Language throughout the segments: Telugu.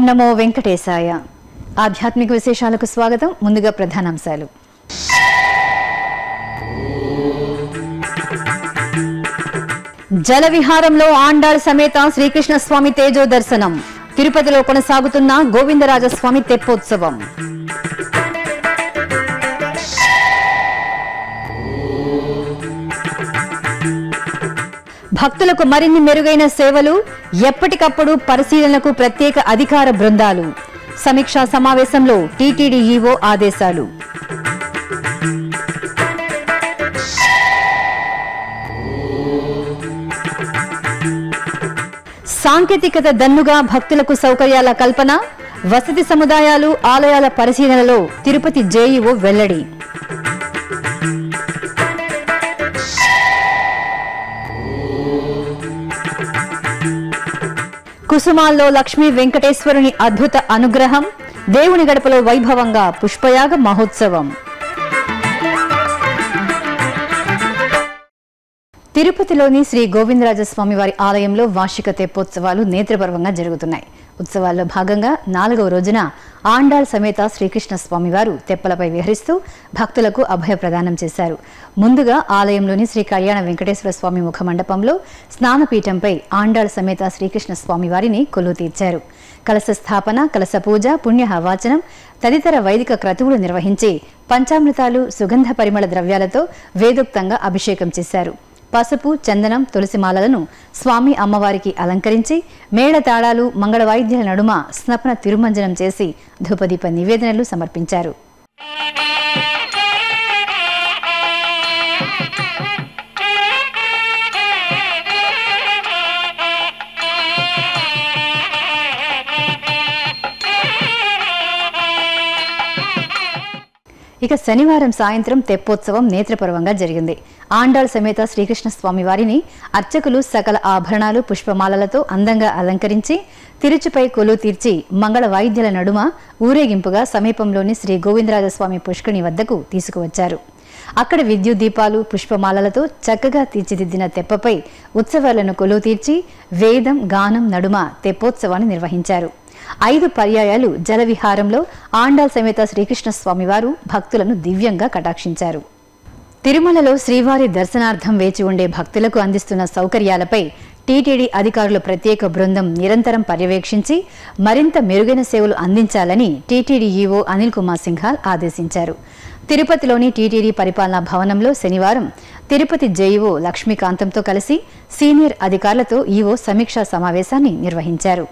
నమో వెంకటేశాయ ఆధ్యాత్మిక విశేషాలకు స్వాగతం ముందుగా ప్రధానాంశాలు జల విహారంలో ఆండాళ్ సమేత శ్రీకృష్ణ స్వామి తేజో దర్శనం తిరుపతిలో కొనసాగుతున్న గోవిందరాజస్వామి తెప్పోత్సవం భక్తులకు మరిన్ని మెరుగైన సేవలు ఎప్పటికప్పుడు పరిశీలనకు ప్రత్యేక అధికార బృందాలు సమీక్షా సమావేశంలో టీటీడీ ఈవో ఆదేశాలు సాంకేతికత దన్నుగా భక్తులకు సౌకర్యాల కల్పన వసతి సముదాయాలు ఆలయాల పరిశీలనలో తిరుపతి జేఈఓ వెల్లడి కుసుమాల్లో లక్ష్మీ వెంకటేశ్వరుని అద్భుత అనుగ్రహం దేవుని గడపలో వైభవంగా పుష్పయాగ మహోత్సవం తిరుపతిలోని శ్రీ గోవిందరాజస్వామి వారి ఆలయంలో వార్షిక తెప్పోత్సవాలు నేత్రపర్వంగా జరుగుతున్నాయి ఉత్సవాల్లో భాగంగా నాలుగవ రోజున ఆండాళ్ సమేత శ్రీకృష్ణ స్వామివారు తెప్పలపై విహరిస్తూ భక్తులకు అభయ ప్రదానం చేశారు ముందుగా ఆలయంలోని శ్రీ కళ్యాణ వెంకటేశ్వర స్వామి ముఖ మండపంలో స్నానపీఠంపై ఆండాళ్ సమేత శ్రీకృష్ణ స్వామి వారిని కొలువు తీర్చారు కలశ స్థాపన కలశ పూజ పుణ్యహవాచనం తదితర వైదిక క్రతువులు నిర్వహించి పంచామృతాలు సుగంధ పరిమళ ద్రవ్యాలతో వేదోక్తంగా అభిషేకం చేశారు పసుపు చందనం తులసిమాలలను స్వామి అమ్మవారికి అలంకరించి మేళ తాళాలు మంగళ వాయిద్యాల నడుమ స్నపన తిరుమంజనం చేసి ధూపదీప నివేదనలు సమర్పించారు ఇక శనివారం సాయంత్రం తెప్పోత్సవం నేత్రపర్వంగా జరిగింది ఆండాళ్ సమేత శ్రీకృష్ణ స్వామి వారిని అర్చకులు సకల ఆభరణాలు పుష్పమాలలతో అందంగా అలంకరించి తిరుచుపై కొలువు తీర్చి మంగళ వాయిద్యాల నడుమ ఊరేగింపుగా సమీపంలోని శ్రీ గోవిందరాజస్వామి పుష్కరిణి వద్దకు తీసుకువచ్చారు అక్కడ విద్యుత్ దీపాలు పుష్పమాలలతో చక్కగా తీర్చిదిద్దిన తెప్పపై ఉత్సవాలను కొలువు తీర్చి వేదం గానం నడుమ తెప్పోత్సవాన్ని నిర్వహించారు ఐదు పర్యాయాలు జలవిహారంలో ఆండాల్ సమేత శ్రీకృష్ణ స్వామివారు భక్తులను దివ్యంగా కటాక్షించారు తిరుమలలో శ్రీవారి దర్శనార్థం వేచి ఉండే భక్తులకు అందిస్తున్న సౌకర్యాలపై టీటీడీ అధికారుల ప్రత్యేక బృందం నిరంతరం పర్యవేక్షించి మరింత మెరుగైన సేవలు అందించాలని టీటీడీ ఈవో అనిల్ కుమార్ సింఘాల్ ఆదేశించారు తిరుపతిలోని టీటీడీ పరిపాలనా భవనంలో శనివారం తిరుపతి జేఈఓ లక్ష్మీకాంతంతో కలిసి సీనియర్ అధికారులతో ఈవో సమీక్షా సమావేశాన్ని నిర్వహించారు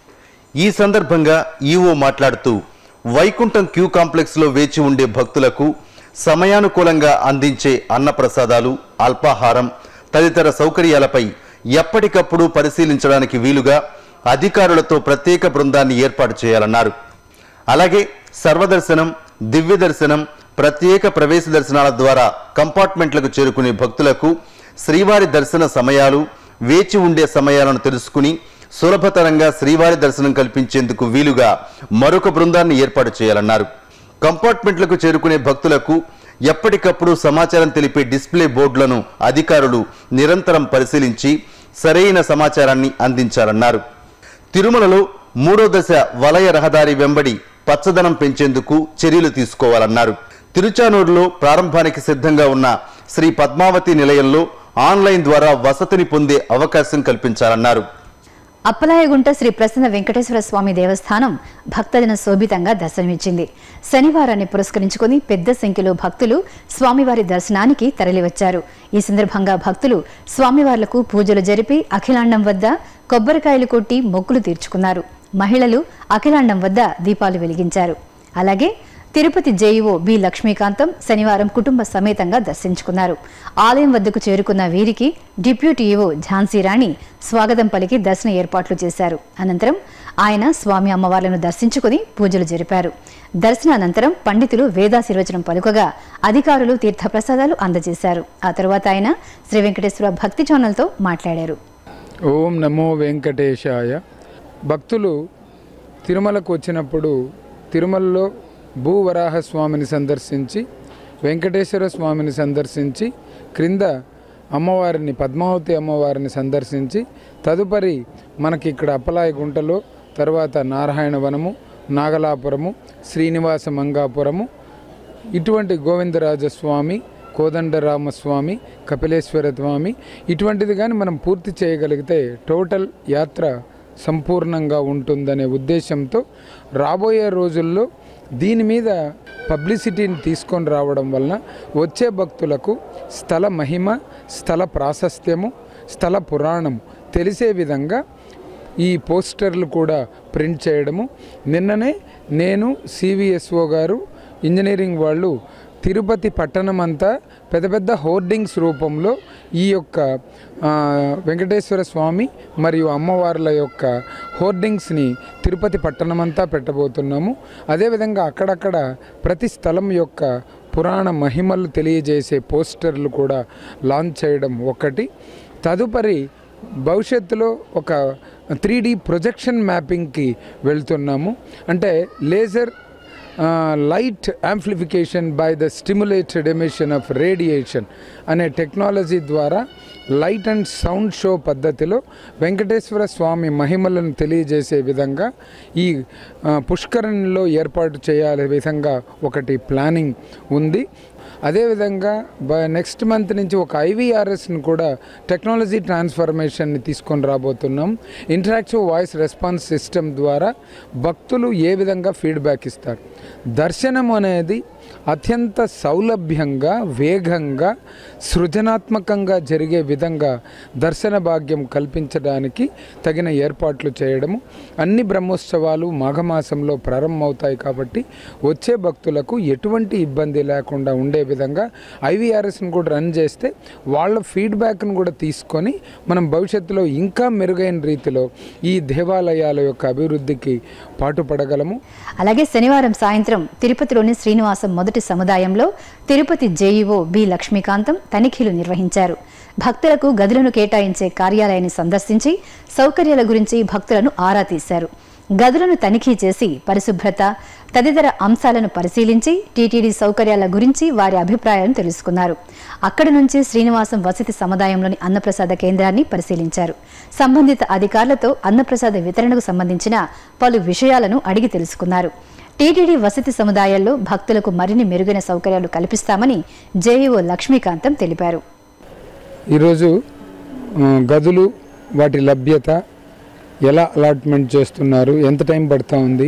ఈ సందర్భంగా ఈవో మాట్లాడుతూ వైకుంఠం క్యూ కాంప్లెక్స్ లో వేచి ఉండే భక్తులకు సమయానుకూలంగా అందించే అన్నప్రసాదాలు అల్పాహారం తదితర సౌకర్యాలపై ఎప్పటికప్పుడు పరిశీలించడానికి వీలుగా అధికారులతో ప్రత్యేక బృందాన్ని ఏర్పాటు చేయాలన్నారు అలాగే సర్వదర్శనం దివ్య దర్శనం ప్రత్యేక ప్రవేశ దర్శనాల ద్వారా కంపార్ట్మెంట్లకు చేరుకునే భక్తులకు శ్రీవారి దర్శన సమయాలు వేచి ఉండే సమయాలను తెలుసుకుని సులభతరంగా శ్రీవారి దర్శనం కల్పించేందుకు వీలుగా మరొక బృందాన్ని ఏర్పాటు చేయాలన్నారు కంపార్ట్మెంట్లకు చేరుకునే భక్తులకు ఎప్పటికప్పుడు సమాచారం తెలిపే డిస్ప్లే బోర్డులను అధికారులు నిరంతరం పరిశీలించి సరైన సమాచారాన్ని అందించాలన్నారు తిరుమలలో మూడో దశ వలయ రహదారి వెంబడి పచ్చదనం పెంచేందుకు చర్యలు తీసుకోవాలన్నారు తిరుచానూరులో ప్రారంభానికి సిద్ధంగా ఉన్న శ్రీ పద్మావతి నిలయంలో ఆన్లైన్ ద్వారా వసతిని పొందే అవకాశం కల్పించాలన్నారు అప్పలాయగుంట శ్రీ ప్రసన్న వెంకటేశ్వర స్వామి దేవస్థానం భక్తజన శోభితంగా దర్శనమిచ్చింది శనివారాన్ని పురస్కరించుకుని పెద్ద సంఖ్యలో భక్తులు స్వామివారి దర్శనానికి తరలివచ్చారు ఈ సందర్భంగా భక్తులు స్వామివార్లకు పూజలు జరిపి అఖిలాండం వద్ద కొబ్బరికాయలు కొట్టి మొక్కులు తీర్చుకున్నారు మహిళలు అఖిలాండం వద్ద దీపాలు వెలిగించారు అలాగే తిరుపతి జేఈఓ బి లక్ష్మీకాంతం శనివారం కుటుంబ సమేతంగా దర్శించుకున్నారు ఆలయం వద్దకు చేరుకున్న వీరికి డిప్యూటీ ఈవో ఝాన్సీ రాణి స్వాగతం పలికి దర్శన ఏర్పాట్లు చేశారు అనంతరం ఆయన స్వామి అమ్మవార్లను దర్శించుకుని పూజలు జరిపారు దర్శనానంతరం పండితులు వేదాశీర్వచనం పలుకగా అధికారులు తీర్థప్రసాదాలు అందజేశారు ఆ తరువాత ఆయన శ్రీ వెంకటేశ్వర భక్తి ఛానల్తో మాట్లాడారు ఓం నమో వెంకటేశాయ భక్తులు తిరుమలకు వచ్చినప్పుడు తిరుమలలో భూవరాహ స్వామిని సందర్శించి వెంకటేశ్వర స్వామిని సందర్శించి క్రింద అమ్మవారిని పద్మావతి అమ్మవారిని సందర్శించి తదుపరి మనకి ఇక్కడ అప్పలాయ గుంటలో తర్వాత నారాయణవనము నాగలాపురము శ్రీనివాస మంగాపురము ఇటువంటి గోవిందరాజస్వామి కోదండరామస్వామి కపిలేశ్వర స్వామి ఇటువంటిది కానీ మనం పూర్తి చేయగలిగితే టోటల్ యాత్ర సంపూర్ణంగా ఉంటుందనే ఉద్దేశంతో రాబోయే రోజుల్లో దీని మీద పబ్లిసిటీని తీసుకొని రావడం వలన వచ్చే భక్తులకు స్థల మహిమ స్థల ప్రాశస్త్యము స్థల పురాణం తెలిసే విధంగా ఈ పోస్టర్లు కూడా ప్రింట్ చేయడము నిన్ననే నేను సివిఎస్ఓ గారు ఇంజనీరింగ్ వాళ్ళు తిరుపతి పట్టణం అంతా పెద్ద పెద్ద హోర్డింగ్స్ రూపంలో ఈ యొక్క ఆ, వెంకటేశ్వర స్వామి మరియు అమ్మవార్ల యొక్క హోర్డింగ్స్ని తిరుపతి పట్టణమంతా పెట్టబోతున్నాము అదేవిధంగా అక్కడక్కడ ప్రతి స్థలం యొక్క పురాణ మహిమలు తెలియజేసే పోస్టర్లు కూడా లాంచ్ చేయడం ఒకటి తదుపరి భవిష్యత్తులో ఒక త్రీ డి ప్రొజెక్షన్ మ్యాపింగ్కి వెళ్తున్నాము అంటే laser light amplification by the stimulated emission of radiation అనే టెక్నాలజీ ద్వారా లైట్ అండ్ సౌండ్ షో పద్ధతిలో వెంకటేశ్వర స్వామి మహిమలను తెలియజేసే విధంగా ఈ ఆ, పుష్కరిణిలో ఏర్పాటు చేయాలే విధంగా ఒకటి ప్లానింగ్ ఉంది అదేవిధంగా బ నెక్స్ట్ మంత్ నుంచి ఒక ఐవీఆర్ఎస్ని కూడా టెక్నాలజీ ట్రాన్స్ఫర్మేషన్ని తీసుకొని రాబోతున్నాం ఇంటరాక్టివ్ వాయిస్ రెస్పాన్స్ సిస్టమ్ ద్వారా భక్తులు ఏ విధంగా ఫీడ్బ్యాక్ ఇస్తారు దర్శనం అనేది అత్యంత సౌలభ్యంగా వేగంగా సృజనాత్మకంగా జరిగే విధంగా దర్శన భాగ్యం కల్పించడానికి తగిన ఏర్పాట్లు చేయడము అన్ని బ్రహ్మోత్సవాలు మాఘమాసంలో ప్రారంభమవుతాయి కాబట్టి వచ్చే భక్తులకు ఎటువంటి ఇబ్బంది లేకుండా ఉండే విధంగా ఐవీఆర్ఎస్ని కూడా రన్ చేస్తే వాళ్ళ ఫీడ్బ్యాక్ను కూడా తీసుకొని మనం భవిష్యత్తులో ఇంకా మెరుగైన రీతిలో ఈ దేవాలయాల యొక్క అభివృద్ధికి పాటుపడగలము అలాగే శనివారం సాయంత్రం తిరుపతిలోని శ్రీనివాసం మొదటి సముదాయంలో తిరుపతి జేఈఓ బి లక్ష్మీకాంతం తనిఖీలు నిర్వహించారు భక్తులకు గదులను కేటాయించే కార్యాలయాన్ని సందర్శించి సౌకర్యాల గురించి భక్తులను ఆరా తీశారు గదులను తనిఖీ చేసి పరిశుభ్రత తదితర అంశాలను పరిశీలించి టీటీడీ సౌకర్యాల గురించి వారి అభిప్రాయాలను తెలుసుకున్నారు అక్కడి నుంచి శ్రీనివాసం వసతి సముదాయంలోని అన్నప్రసాద కేంద్రాన్ని పరిశీలించారు సంబంధిత అధికారులతో అన్నప్రసాద వితరణకు సంబంధించిన పలు విషయాలను అడిగి తెలుసుకున్నారు టీటీడీ వసతి సముదాయాల్లో భక్తులకు మరిన్ని మెరుగైన సౌకర్యాలు కల్పిస్తామని జేఈఓ లక్ష్మీకాంతం తెలిపారు ఈరోజు ఆ, గదులు వాటి లభ్యత ఎలా అలాట్మెంట్ చేస్తున్నారు ఎంత టైం పడుతూ ఉంది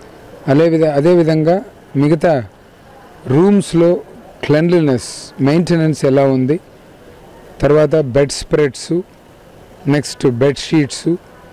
అదే విధ అదేవిధంగా మిగతా రూమ్స్లో క్లెన్లీనెస్ మెయింటెనెన్స్ ఎలా ఉంది తర్వాత bed spreads next bed sheets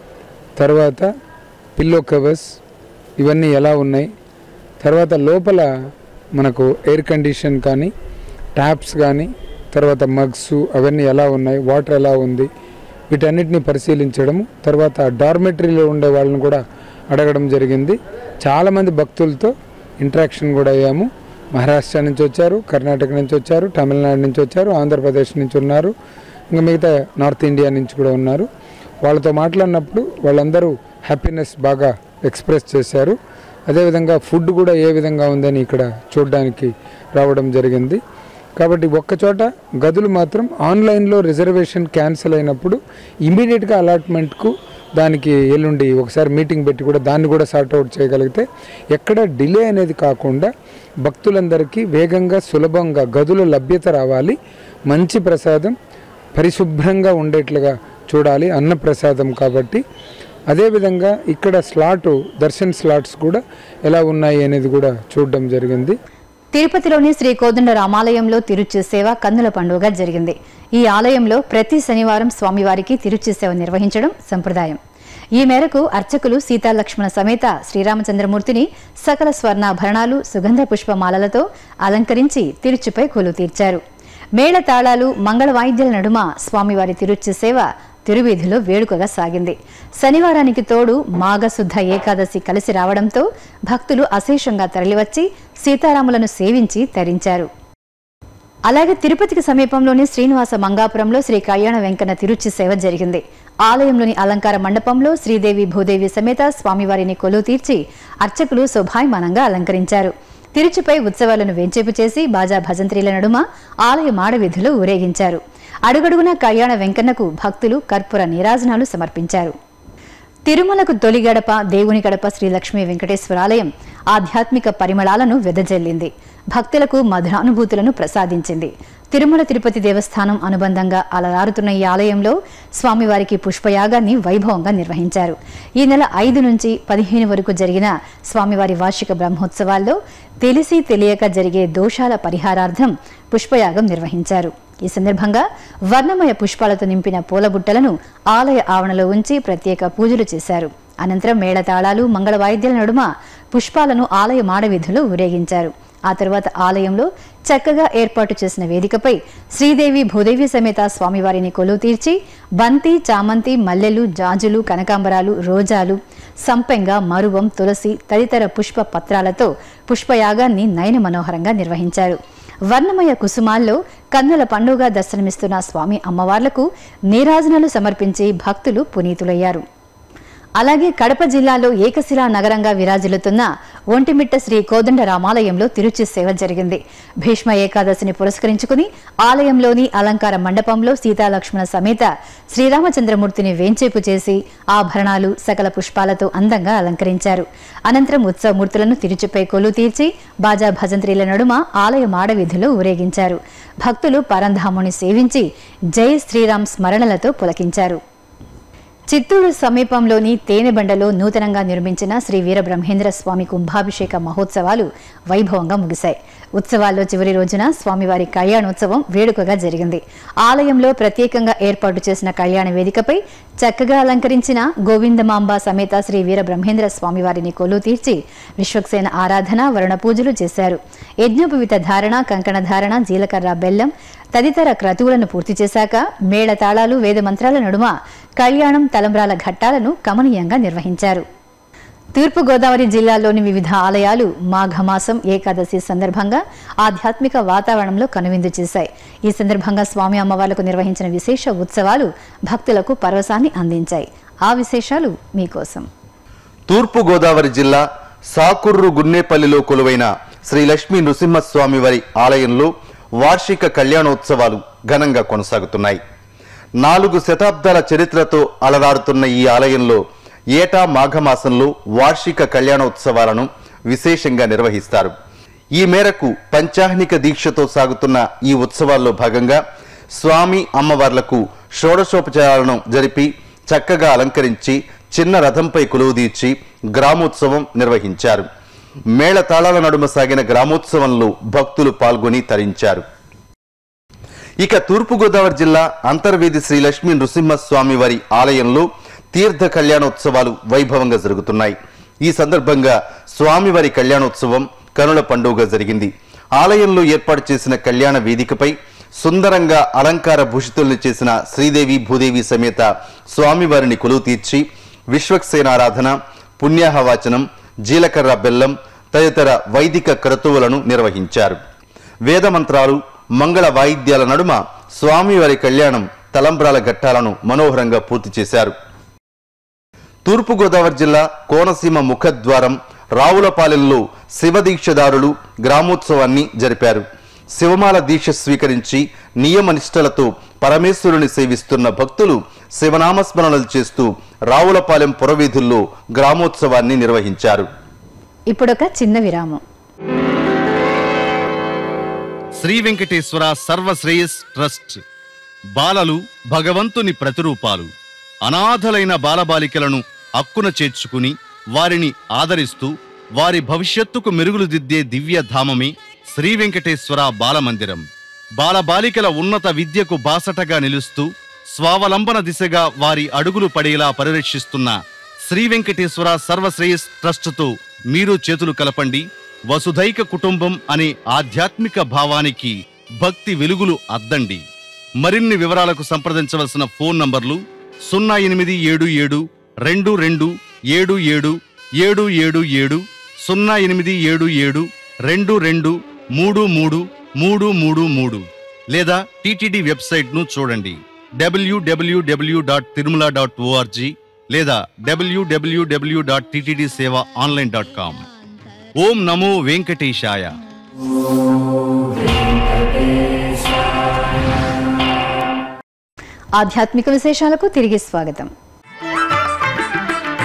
తర్వాత పిల్లో కవర్స్ ఇవన్నీ ఎలా ఉన్నాయి తర్వాత లోపల మనకు ఎయిర్ కండిషన్ కానీ ట్యాప్స్ కానీ తర్వాత మగ్స్ అవన్నీ ఎలా ఉన్నాయి వాటర్ ఎలా ఉంది వీటన్నిటిని పరిశీలించడము తర్వాత డార్మెటరీలో ఉండే వాళ్ళని కూడా అడగడం జరిగింది చాలామంది భక్తులతో ఇంటరాక్షన్ కూడా అయ్యాము మహారాష్ట్ర నుంచి వచ్చారు కర్ణాటక నుంచి వచ్చారు తమిళనాడు నుంచి వచ్చారు ఆంధ్రప్రదేశ్ నుంచి ఉన్నారు ఇంకా మిగతా నార్త్ ఇండియా నుంచి కూడా ఉన్నారు వాళ్ళతో మాట్లాడినప్పుడు వాళ్ళందరూ హ్యాపీనెస్ బాగా ఎక్స్ప్రెస్ చేశారు అదేవిధంగా ఫుడ్ కూడా ఏ విధంగా ఉందని ఇక్కడ చూడడానికి రావడం జరిగింది కాబట్టి ఒక్కచోట గదులు మాత్రం ఆన్లైన్లో రిజర్వేషన్ క్యాన్సిల్ అయినప్పుడు ఇమీడియట్గా అలాట్మెంట్కు దానికి ఎల్లుండి ఒకసారి మీటింగ్ పెట్టి కూడా దాన్ని కూడా సార్ట్అవుట్ చేయగలిగితే ఎక్కడ డిలే అనేది కాకుండా భక్తులందరికీ వేగంగా సులభంగా గదుల లభ్యత రావాలి మంచి ప్రసాదం పరిశుభ్రంగా ఉండేట్లుగా చూడాలి అన్న ప్రసాదం కాబట్టి అదేవిధంగా ఇక్కడ స్లాటు దర్శన్ స్లాట్స్ కూడా ఎలా ఉన్నాయి అనేది కూడా చూడడం జరిగింది తిరుపతిలోని శ్రీ కోదండ రామాలయంలో తిరుచి సేవ కన్నుల పండుగ జరిగింది ఈ ఆలయంలో ప్రతి శనివారం స్వామివారికి తిరుచి సేవ నిర్వహించడం సంప్రదాయం ఈ మేరకు అర్చకులు సీతాలక్ష్మణ సమేత శ్రీరామచంద్రమూర్తిని సకల స్వర్ణాభరణాలు సుగంధ పుష్పమాలలతో అలంకరించి తిరుచిపై కొలు తీర్చారు మేళ తాళాలు మంగళ వాయిద్యాల నడుమ స్వామివారి తిరుచి సేవ తిరువీధిలో వేడుకగా సాగింది శనివారానికి తోడు మాఘశుద్ధ ఏకాదశి కలిసి రావడంతో భక్తులు అశేషంగా తరలివచ్చి సీతారాములను సేవించి తరించారు అలాగే తిరుపతికి సమీపంలోని శ్రీనివాస మంగాపురంలో శ్రీ కళ్యాణ వెంకన్న తిరుచి సేవ జరిగింది ఆలయంలోని అలంకార మండపంలో శ్రీదేవి భూదేవి సమేత స్వామివారిని కొలువు తీర్చి అర్చకులు శోభాయమానంగా అలంకరించారు తిరుచిపై ఉత్సవాలను వెంచేపు చేసి బాజా భజంత్రీల నడుమ ఆలయ మాడవీధులు ఊరేగించారు అడుగడుగున కళ్యాణ వెంకన్నకు భక్తులు కర్పూర నీరాజనాలు సమర్పించారు తిరుమలకు తొలి గడప దేవుని గడప శ్రీ లక్ష్మీ వెంకటేశ్వరాలయం ఆధ్యాత్మిక పరిమళాలను వెదజల్లింది భక్తులకు మధురానుభూతులను ప్రసాదించింది తిరుమల తిరుపతి దేవస్థానం అనుబంధంగా అలరారుతున్న ఈ ఆలయంలో స్వామివారికి పుష్పయాగాన్ని వైభవంగా నిర్వహించారు ఈ నెల ఐదు నుంచి పదిహేను వరకు జరిగిన స్వామివారి వార్షిక బ్రహ్మోత్సవాల్లో తెలిసి తెలియక జరిగే దోషాల పరిహారార్థం పుష్పయాగం నిర్వహించారు ఈ సందర్భంగా వర్ణమయ పుష్పాలతో నింపిన పూలబుట్టలను ఆలయ ఆవరణలో ఉంచి ప్రత్యేక పూజలు చేశారు అనంతరం మేళతాళాలు మంగళ వాయిద్యాల నడుమ పుష్పాలను ఆలయ మాడవీధులు ఊరేగించారు ఆ తరువాత ఆలయంలో చక్కగా ఏర్పాటు చేసిన వేదికపై శ్రీదేవి భూదేవి సమేత స్వామివారిని కొలువు తీర్చి బంతి చామంతి మల్లెలు జాజులు కనకాంబరాలు రోజాలు సంపెంగ మరువం తులసి తదితర పుష్ప పత్రాలతో పుష్పయాగాన్ని నయన మనోహరంగా నిర్వహించారు వర్ణమయ కుసుమాల్లో కన్నుల పండుగ దర్శనమిస్తున్న స్వామి అమ్మవార్లకు నీరాజనాలు సమర్పించి భక్తులు పునీతులయ్యారు అలాగే కడప జిల్లాలో ఏకశిలా నగరంగా విరాజిల్లుతున్న ఒంటిమిట్ట శ్రీ కోదండ రామాలయంలో తిరుచి సేవ జరిగింది భీష్మ ఏకాదశిని పురస్కరించుకుని ఆలయంలోని అలంకార మండపంలో సీతాలక్ష్మణ సమేత శ్రీరామచంద్రమూర్తిని వేంచేపు చేసి ఆభరణాలు సకల పుష్పాలతో అందంగా అలంకరించారు అనంతరం ఉత్సవమూర్తులను తిరుచుపై కొలు తీర్చి బాజా భజంత్రీల నడుమ ఆలయ మాడవీధులు ఊరేగించారు భక్తులు పరంధాముని సేవించి జై శ్రీరామ్ స్మరణలతో పులకించారు చిత్తూరు సమీపంలోని తేనెబండలో నూతనంగా నిర్మించిన శ్రీ వీరబ్రహ్మేంద్ర స్వామి కుంభాభిషేక మహోత్సవాలు వైభవంగా ముగిశాయి ఉత్సవాల్లో చివరి రోజున స్వామివారి కళ్యాణోత్సవం వేడుకగా జరిగింది ఆలయంలో ప్రత్యేకంగా ఏర్పాటు చేసిన కళ్యాణ వేదికపై చక్కగా అలంకరించిన గోవిందమాంబ సమేత శ్రీ వీరబ్రహ్మేంద్ర స్వామివారిని కొలువు తీర్చి విశ్వక్సేన ఆరాధన వరుణ పూజలు చేశారు యజ్ఞోపవిత ధారణ కంకణ ధారణ జీలకర్ర బెల్లం తదితర క్రతువులను పూర్తి చేశాక మేళ తాళాలు వేద మంత్రాల నడుమ కళ్యాణం తలంబ్రాల ఘట్టాలను కమనీయంగా నిర్వహించారు తూర్పుగోదావరి జిల్లాలోని వివిధ ఆలయాలు మాఘమాసం ఏకాదశి సందర్భంగా ఆధ్యాత్మిక వాతావరణంలో కనువిందు చేశాయి ఈ సందర్భంగా స్వామి అమ్మవార్లకు నిర్వహించిన విశేష ఉత్సవాలు భక్తులకు పరవశాన్ని అందించాయి ఆ విశేషాలు మీకోసం తూర్పు గోదావరి జిల్లా సాకుర్రు గున్నేపల్లిలో కొలువైన శ్రీ లక్ష్మీ నృసింహస్వామి వారి ఆలయంలో వార్షిక కళ్యాణోత్సవాలు ఘనంగా కొనసాగుతున్నాయి నాలుగు శతాబ్దాల చరిత్రతో అలరాడుతున్న ఈ ఆలయంలో ఏటా మాఘమాసంలో వార్షిక కళ్యాణోత్సవాలను విశేషంగా నిర్వహిస్తారు ఈ మేరకు పంచాహ్నిక దీక్షతో సాగుతున్న ఈ ఉత్సవాల్లో భాగంగా స్వామి అమ్మవార్లకు షోడశోపచారాలను జరిపి చక్కగా అలంకరించి చిన్న రథంపై కొలువుదీర్చి గ్రామోత్సవం నిర్వహించారు మేళ తాళాల నడుమ సాగిన గ్రామోత్సవంలో భక్తులు పాల్గొని తరించారు ఇక తూర్పుగోదావరి జిల్లా అంతర్వేది శ్రీ లక్ష్మీ నృసింహస్వామి వారి ఆలయంలో తీర్థ కళ్యాణోత్సవాలు వైభవంగా జరుగుతున్నాయి ఈ సందర్భంగా స్వామివారి కళ్యాణోత్సవం కనుల పండుగ జరిగింది ఆలయంలో ఏర్పాటు చేసిన కళ్యాణ వేదికపై సుందరంగా అలంకార భూషితుల్ని చేసిన శ్రీదేవి భూదేవి సమేత స్వామివారిని కొలువు తీర్చి విశ్వక్సేనారాధన పుణ్యాహవాచనం జీలకర్ర బెల్లం తదితర వైదిక క్రతువులను నిర్వహించారు వేదమంత్రాలు మంగళ వాయిద్యాల నడుమ స్వామివారి కళ్యాణం తలంబ్రాల ఘట్టాలను మనోహరంగా పూర్తి చేశారు తూర్పుగోదావరి జిల్లా కోనసీమ ముఖద్వారం రావులపాలెంలో శివదీక్షదారులు గ్రామోత్సవాన్ని జరిపారు శివమాల దీక్ష స్వీకరించి నియమ నిష్టలతో పరమేశ్వరుని సేవిస్తున్న భక్తులు శివనామస్మరణలు చేస్తూ రావులపాలెం పురవీధుల్లో గ్రామోత్సవాన్ని నిర్వహించారు ఇప్పుడొక చిన్న విరామం శ్రీ వెంకటేశ్వర సర్వశ్రేయస్ ట్రస్ట్ బాలలు భగవంతుని ప్రతిరూపాలు అనాథలైన బాలబాలికలను అక్కున చేర్చుకుని వారిని ఆదరిస్తూ వారి భవిష్యత్తుకు మెరుగులు దిద్దే దివ్య ధామమే శ్రీ వెంకటేశ్వర బాలమందిరం బాలబాలికల ఉన్నత విద్యకు బాసటగా నిలుస్తూ స్వావలంబన దిశగా వారి అడుగులు పడేలా పరిరక్షిస్తున్న శ్రీ వెంకటేశ్వర సర్వశ్రేయస్ ట్రస్టుతో మీరు చేతులు కలపండి వసుధైక కుటుంబం అనే ఆధ్యాత్మిక భావానికి భక్తి వెలుగులు అద్దండి మరిన్ని వివరాలకు సంప్రదించవలసిన ఫోన్ నంబర్లు సున్నా ఎనిమిది ఏడు ఏడు రెండు రెండు ఏడు ఏడు ఏడు ఏడు ఏడు సున్నా ఎనిమిది ఏడు ఏడు రెండు రెండు మూడు మూడు మూడు మూడు మూడు లేదా టీటీడీ వెబ్సైట్ను చూడండి WWW dot Tirumala dot ORG లేదా WWW dot TTD seva online dot com ఓం నమో వెంకటేశాయ ఆధ్యాత్మిక విశేషాలకు తిరిగి స్వాగతం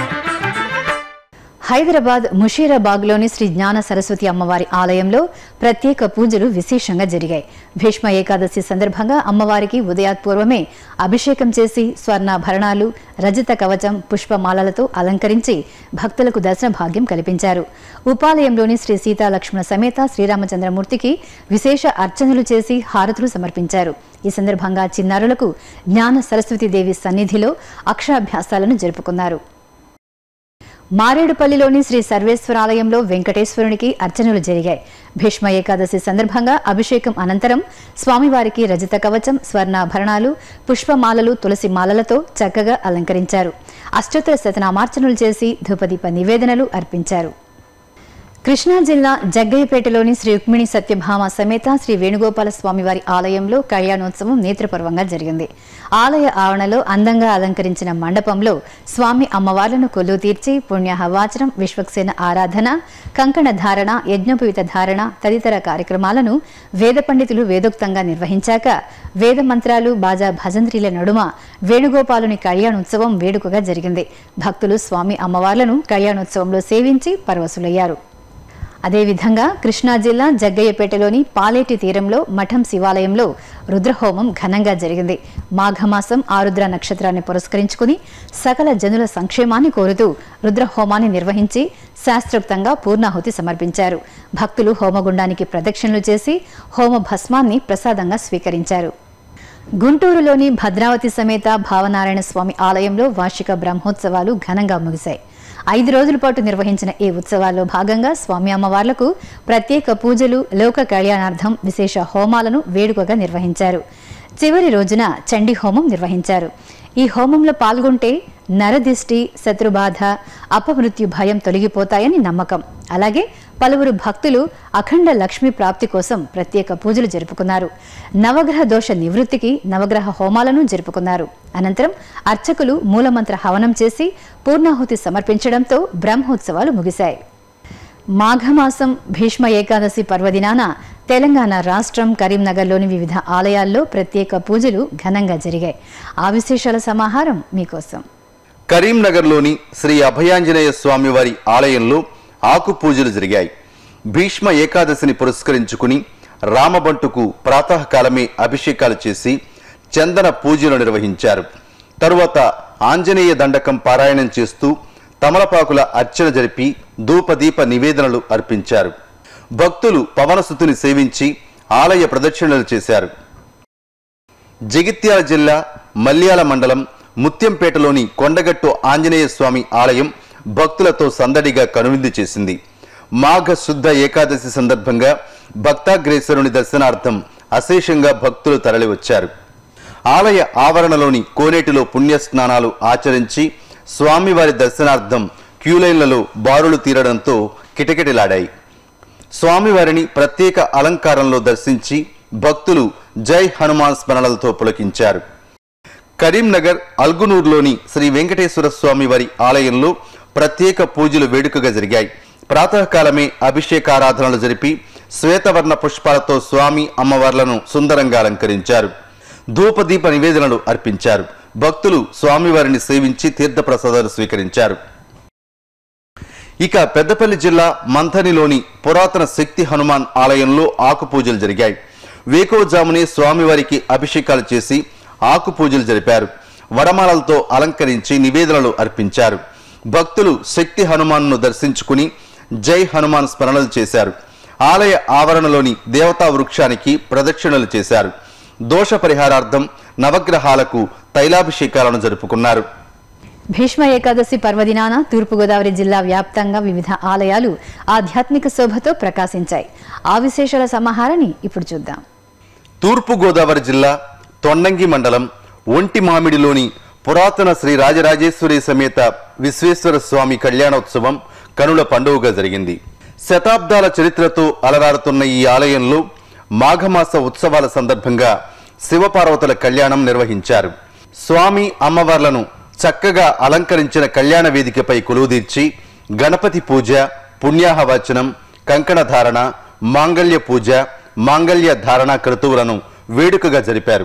హైదరాబాద్ ముషీరాబాగ్లోని శ్రీ జ్ఞాన సరస్వతి అమ్మవారి ఆలయంలో ప్రత్యేక పూజలు విశేషంగా జరిగాయి భీష్మ ఏకాదశి సందర్భంగా అమ్మవారికి ఉదయాత్పూర్వమే అభిషేకం చేసి స్వర్ణాభరణాలు రజత కవచం పుష్పమాలలతో అలంకరించి భక్తులకు దర్శన భాగ్యం కల్పించారు ఉపాలయంలోని శ్రీ సీతాలక్ష్మణ సమేత శ్రీరామచంద్రమూర్తికి విశేష అర్చనలు చేసి హారతులు సమర్పించారు ఈ సందర్భంగా చిన్నారులకు జ్ఞాన సరస్వతీదేవి సన్నిధిలో అక్షరాభ్యాసాలను జరుపుకున్నారు మారేడుపల్లిలోని శ్రీ సర్వేశ్వరాలయంలో వెంకటేశ్వరునికి అర్చనలు జరిగాయి భీష్మ ఏకాదశి సందర్భంగా అభిషేకం అనంతరం స్వామివారికి రజత కవచం స్వర్ణాభరణాలు పుష్పమాలలు తులసి మాలలతో చక్కగా అలంకరించారు అష్టోత్తర శతనామార్చనలు చేసి ధూపదీప నివేదనలు అర్పించారు కృష్ణా జిల్లా జగ్గయ్యపేటలోని శ్రీ రుక్మిణి సత్యభామ సమేత శ్రీ వేణుగోపాల స్వామివారి ఆలయంలో కళ్యాణోత్సవం నేత్రపర్వంగా జరిగింది ఆలయ ఆవరణలో అందంగా అలంకరించిన మండపంలో స్వామి అమ్మవార్లను కొల్లు తీర్చి పుణ్యహవాచనం విశ్వక్సేన ఆరాధన కంకణ ధారణ యజ్ఞోపవిత ధారణ తదితర కార్యక్రమాలను వేద పండితులు వేదోక్తంగా నిర్వహించాక వేద మంత్రాలు బాజా భజంత్రీల నడుమ వేణుగోపాలుని కళ్యాణోత్సవం వేడుకగా జరిగింది భక్తులు స్వామి అమ్మవార్లను కళ్యాణోత్సవంలో సేవించి పరవశులయ్యారు అదేవిధంగా కృష్ణా జిల్లా జగ్గయ్యపేటలోని పాలేటి తీరంలో మఠం శివాలయంలో రుద్రహోమం ఘనంగా జరిగింది మాఘమాసం ఆరుద్ర నక్షత్రాన్ని పురస్కరించుకుని సకల జనుల సంక్షేమాన్ని కోరుతూ రుద్రహోమాన్ని నిర్వహించి శాస్త్రోక్తంగా పూర్ణాహుతి సమర్పించారు భక్తులు హోమగుండానికి ప్రదక్షిణలు చేసి హోమ భస్మాన్ని ప్రసాదంగా స్వీకరించారు గుంటూరులోని భద్రావతి సమేత భావనారాయణ స్వామి ఆలయంలో వార్షిక బ్రహ్మోత్సవాలు ఘనంగా ముగిశాయి ఐదు రోజుల పాటు నిర్వహించిన ఈ ఉత్సవాల్లో భాగంగా స్వామి అమ్మవార్లకు ప్రత్యేక పూజలు లోక కళ్యాణార్థం విశేష హోమాలను వేడుకగా నిర్వహించారు చివరి రోజున చండీ హోమం నిర్వహించారు ఈ హోమంలో పాల్గొంటే నరదిష్టి శత్రుబాధ అపమృత్యు భయం తొలగిపోతాయని నమ్మకం అలాగే పలువురు భక్తులు అఖండ లక్ష్మీ ప్రాప్తి కోసం ప్రత్యేక పూజలు జరుపుకున్నారు నవగ్రహ దోష నివృత్తికి నవగ్రహ హోమాలను జరుపుకున్నారు అనంతరం అర్చకులు మూలమంత్ర హవనం చేసి పూర్ణాహుతి సమర్పించడంతో బ్రహ్మోత్సవాలు ముగిశాయి మాఘమాసం భీష్మ ఏకాదశి పర్వదినాన తెలంగాణ రాష్ట్రం కరీంనగర్లోని వివిధ ఆలయాల్లో ప్రత్యేక పూజలు ఘనంగా జరిగాయి ఆ విశేషాల సమాహారం మీకోసం కరీంనగర్లోని శ్రీ అభయాంజనేయ స్వామివారి ఆలయంలో ఆకు పూజలు జరిగాయి భీష్మ ఏకాదశిని పురస్కరించుకుని రామబంటుకు ప్రాతకాలమే అభిషేకాలు చేసి చందన పూజలు నిర్వహించారు తరువాత ఆంజనేయ దండకం పారాయణం చేస్తూ తమలపాకుల అర్చన జరిపి ధూపదీప నివేదనలు అర్పించారు భక్తులు పవనసుతుని సేవించి ఆలయ ప్రదక్షిణలు చేశారు జగిత్యాల జిల్లా మల్యాల మండలం ముత్యంపేటలోని కొండగట్టు ఆంజనేయ స్వామి ఆలయం భక్తులతో సందడిగా కనువిందు చేసింది మాఘ శుద్ధ ఏకాదశి సందర్భంగా భక్తాగ్రేసరుని దర్శనార్థం అశేషంగా భక్తులు తరలివచ్చారు ఆలయ ఆవరణలోని కోనేటిలో పుణ్యస్నానాలు ఆచరించి స్వామివారి దర్శనార్థం క్యూలైన్లలో బారులు తీరడంతో కిటకిటలాడాయి స్వామివారిని ప్రత్యేక అలంకారంలో దర్శించి భక్తులు జై హనుమాన్ స్మరణలతో పులకించారు కరీంనగర్ అల్గునూరులోని శ్రీ వెంకటేశ్వర స్వామి వారి ఆలయంలో ప్రత్యేక పూజలు వేడుకగా జరిగాయి ప్రాతకాలమే అభిషేకారాధనలు జరిపి శ్వేతవర్ణ పుష్పాలతో స్వామి అమ్మవార్లను సుందరంగా అలంకరించారు ధూపదీప నివేదనలు అర్పించారు భక్తులు స్వామివారిని సేవించి తీర్థప్రసాదాలు స్వీకరించారు ఇక పెద్దపల్లి జిల్లా మంథనిలోని పురాతన శక్తి హనుమాన్ ఆలయంలో ఆకు పూజలు జరిగాయి వేకోజామునే స్వామివారికి అభిషేకాలు చేసి ఆకు పూజలు జరిపారు వడమాలలతో అలంకరించి నివేదనలు అర్పించారు భక్తులు శక్తి హనుమాన్ను దర్శించుకుని జై హనుమాన్ స్మరణలు చేశారు ఆలయ ఆవరణలోని దేవతా వృక్షానికి ప్రదక్షిణలు చేశారు దోష పరిహారార్థం నవగ్రహాలకు తైలాభిషేకాలను జరుపుకున్నారు భీష్మ ఏకాదశి పర్వదినాన తూర్పుగోదావరి జిల్లా వ్యాప్తంగా వివిధ ఆలయాలు ఆధ్యాత్మిక శోభతో ప్రకాశించాయి ఆ విశేషాల సమాహారాన్ని ఇప్పుడు చూద్దాం తూర్పు గోదావరి జిల్లా తొండంగి మండలం ఒంటి మామిడిలోని పురాతన శ్రీ రాజరాజేశ్వరి సమేత విశ్వేశ్వర స్వామి కళ్యాణోత్సవం కనుల పండుగగా జరిగింది శతాబ్దాల చరిత్రతో అలరారుతున్న ఈ ఆలయంలో మాఘమాస ఉత్సవాల సందర్భంగా శివపార్వతుల కళ్యాణం నిర్వహించారు స్వామి అమ్మవార్లను చక్కగా అలంకరించిన కళ్యాణ వేదికపై కొలువుదీర్చి గణపతి పూజ పుణ్యాహవచనం కంకణ ధారణ మాంగళ్య పూజ మాంగళ్య ధారణ క్రతువులను వేడుకగా జరిపారు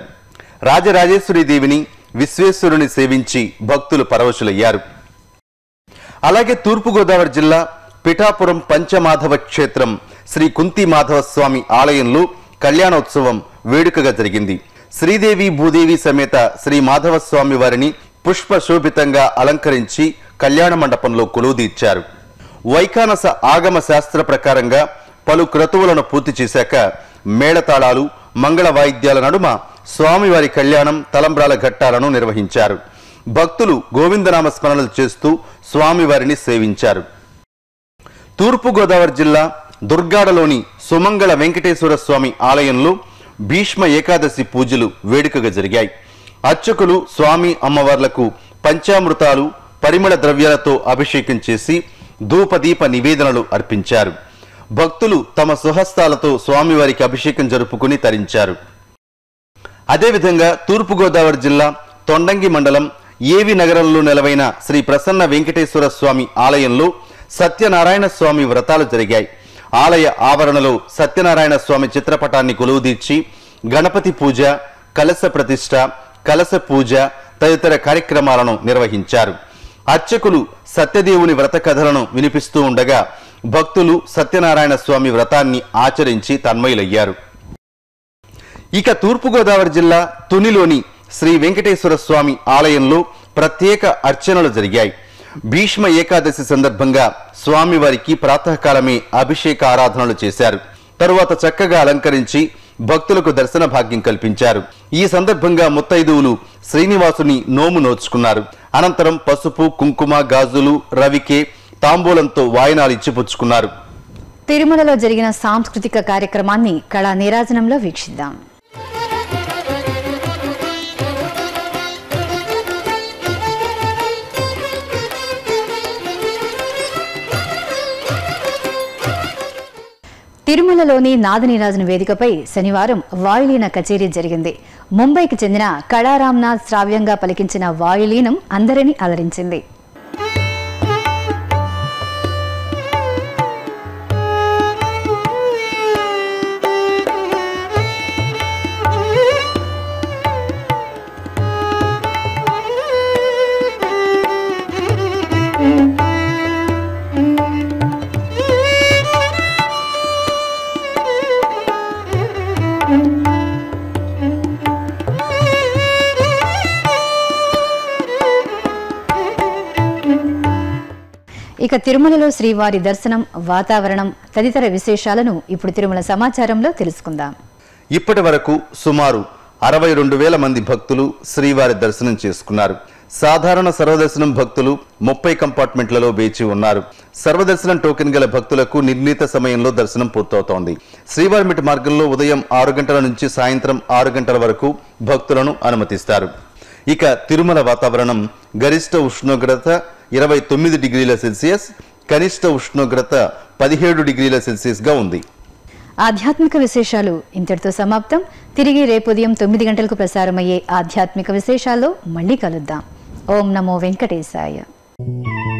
రాజరాజేశ్వరి దేవిని విశ్వేశ్వరుని సేవించి భక్తులు పరవశులయ్యారు అలాగే తూర్పుగోదావరి జిల్లా పిఠాపురం పంచమాధవ క్షేత్రం శ్రీ కుంతి మాధవ స్వామి ఆలయంలో కళ్యాణోత్సవం వేడుకగా జరిగింది శ్రీదేవి భూదేవి సమేత శ్రీ మాధవ స్వామి వారిని పుష్ప శోభితంగా అలంకరించి కళ్యాణ మండపంలో కొలువుదీర్చారు వైఖానస ఆగమ శాస్త్ర ప్రకారంగా పలు క్రతువులను పూర్తి చేశాక మేళతాళాలు మంగళ వాయిద్యాల నడుమ స్వామివారి కళ్యాణం తలంబ్రాల ఘట్టాలను నిర్వహించారు భక్తులు గోవిందనామ స్మరణలు చేస్తూ స్వామివారిని సేవించారు తూర్పుగోదావరి జిల్లా దుర్గాడలోని సుమంగళ వెంకటేశ్వర స్వామి ఆలయంలో భీష్మ ఏకాదశి పూజలు వేడుకగా జరిగాయి అర్చకులు స్వామి అమ్మవార్లకు పంచామృతాలు పరిమళ ద్రవ్యాలతో అభిషేకం చేసి ధూపదీప నివేదనలు అర్పించారు భక్తులు తమ సుహస్తాలతో స్వామివారికి అభిషేకం జరుపుకుని తరించారు అదేవిధంగా తూర్పుగోదావరి జిల్లా తొండంగి మండలం ఏవి నగరంలో నెలవైన శ్రీ ప్రసన్న వెంకటేశ్వర స్వామి ఆలయంలో సత్యనారాయణ స్వామి వ్రతాలు జరిగాయి ఆలయ ఆవరణలో సత్యనారాయణ స్వామి చిత్రపటాన్ని కొలువుదీర్చి గణపతి పూజ కలశ ప్రతిష్ట కలశ పూజ తదితర కార్యక్రమాలను నిర్వహించారు అర్చకులు సత్యదేవుని వ్రత కథలను వినిపిస్తూ ఉండగా భక్తులు సత్యనారాయణ స్వామి వ్రతాన్ని ఆచరించి తన్మయులయ్యారు ఇక తూర్పుగోదావరి జిల్లా తునిలోని శ్రీ వెంకటేశ్వర స్వామి ఆలయంలో ప్రత్యేక అర్చనలు జరిగాయి భీష్మ ఏకాదశి సందర్భంగా స్వామివారికి ప్రాతకాలమే అభిషేక ఆరాధనలు చేశారు తరువాత చక్కగా అలంకరించి భక్తులకు దర్శన భాగ్యం కల్పించారు ఈ సందర్భంగా ముత్తైదువులు శ్రీనివాసుని నోము నోచుకున్నారు అనంతరం పసుపు కుంకుమ గాజులు రవికే తాంబూలంతో వాయనాలు ఇచ్చిపుచ్చుకున్నారు తిరుమలలో జరిగిన సాంస్కృతిక కార్యక్రమాన్ని కళా నీరాజనంలో వీక్షిద్దాం తిరుమలలోని నాదనీరాజున వేదికపై శనివారం వాయులీన కచేరీ జరిగింది ముంబైకి చెందిన కళారామ్నాథ్ శ్రావ్యంగా పలికించిన వాయులీనం అందరినీ అలరించింది ఇక తిరుమలలో శ్రీవారి దర్శనం వాతావరణం తదితర విశేషాలను ఇప్పుడు తిరుమల సమాచారంలో తెలుసుకుందాం ఇప్పటి వరకు సుమారు అరవై రెండు వేల మంది భక్తులు శ్రీవారి దర్శనం చేసుకున్నారు సాధారణ సర్వదర్శనం భక్తులు ముప్పై కంపార్ట్మెంట్లలో వేచి ఉన్నారు సర్వదర్శనం టోకెన్ గల భక్తులకు నిర్ణీత సమయంలో దర్శనం పూర్తవుతోంది శ్రీవారిమిటి మార్గంలో ఉదయం ఆరు గంటల నుంచి సాయంత్రం ఆరు గంటల వరకు భక్తులను అనుమతిస్తారు ఇక తిరుమల వాతావరణం గరిష్ట ఉష్ణోగ్రత ఇరవై తొమ్మిది డిగ్రీల సెల్సియస్ కనిష్ట ఉష్ణోగ్రత పదిహేడు డిగ్రీల సెల్సియస్ గా ఉంది ఆధ్యాత్మిక విశేషాలు ఇంతటితో సమాప్తం తిరిగి రేపు ఉదయం తొమ్మిది గంటలకు ప్రసారమయ్యే ఆధ్యాత్మిక విశేషాల్లో మళ్ళీ కలుద్దాం ఓం నమో వెంకటేశాయ